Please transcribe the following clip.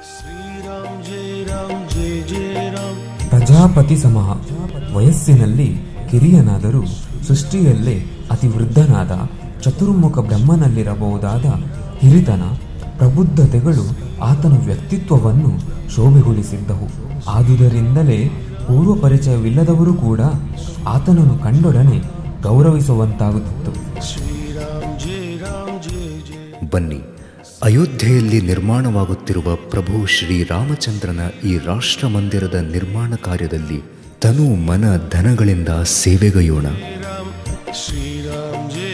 ಪ್ರಜಾಪತಿ ಸಮಹ ವಯಸ್ಸಿನಲ್ಲಿ ಕಿರಿಯನಾದರೂ ಸೃಷ್ಟಿಯಲ್ಲೇ ಅತಿ ವೃದ್ಧನಾದ ಚತುರ್ಮುಖ ಬ್ರಹ್ಮನಲ್ಲಿರಬಹುದಾದ ಹಿರಿತನ ಪ್ರಬುದ್ಧತೆಗಳು ಆತನ ವ್ಯಕ್ತಿತ್ವವನ್ನು ಶೋಭೆಗೊಳಿಸಿದ್ದವು ಆದುದರಿಂದಲೇ ಪೂರ್ವ ಪರಿಚಯವಿಲ್ಲದವರು ಕೂಡ ಆತನನ್ನು ಕಂಡೊಡನೆ ಗೌರವಿಸುವಂತಾಗುತ್ತಿತ್ತು ಬನ್ನಿ ಅಯೋಧ್ಯೆಯಲ್ಲಿ ನಿರ್ಮಾಣವಾಗುತ್ತಿರುವ ಪ್ರಭು ಶ್ರೀರಾಮಚಂದ್ರನ ಈ ರಾಷ್ಟ್ರ ಮಂದಿರದ ನಿರ್ಮಾಣ ಕಾರ್ಯದಲ್ಲಿ ತನು ಮನ ಧನಗಳಿಂದ ಸೇವೆಗೈಯೋಣ श्री राम जय